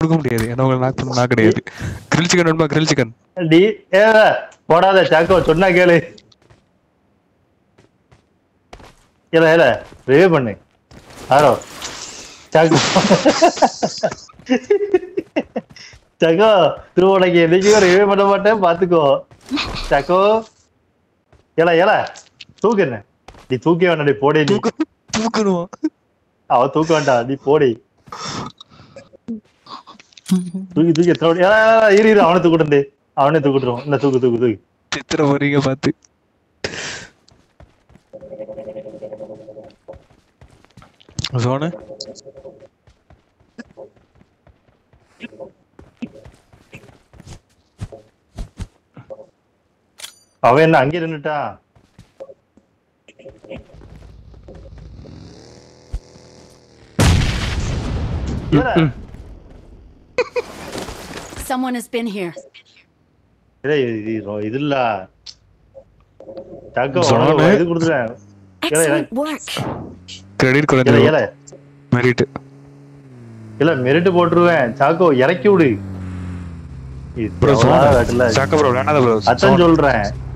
கொடுக்க முடியாது ஏன்னா உங்களை நாக் பண்ண நான் கிடையாது கிரில் சிக்கன் வேணுமா கிரில் சிக்கன் டி ஏ போடாத சாக்கோ சொன்னா கேளு இல்ல இல்ல ரிவே பண்ணு ஆரோ சாக்கோ சாக்கோ நீ உனக்கு என்னைக்கும் ரிவே பண்ண மாட்டேன் பாத்துக்கோ சாக்கோ ஏல ஏல தூக்கு என்ன நீ தூக்கி வேண்டாம் நீ போடே நீ தூக்கணுமா அவ தூக்க வேண்டாம் நீ போடி தூக்கி தூக்கி எத்தனை வாட்டி- ஏல, ஏல, ஏல, இரு இரு அவனை தூக்கிட்டு அவனே தூக்கிட்டுருவோம் இந்த தூக்கு தூக்கு தூக்கு சித்திர போறீங்க பார்த்து சோனு அவன் என்ன அங்கே நின்னுட்டான் இல்லடா. Someone has been here. டேய், இது இது- இது இல்ல சாக்கோ சொன்னே. உனக்கு இது கொடுத்துறேன் Excellent work. கிரெடிட் இல்ல குறைஞ்சு இல்ல மெரிட் இல்ல மெரிட் போட்டுருவேன் சாக்கோ இறக்கி விடு இது ப்ரோ எவ்வளவு வேட்டில்ல. சாக்க ப்ரோ வேணாத ப்ரோ அதான் சொல்றேன்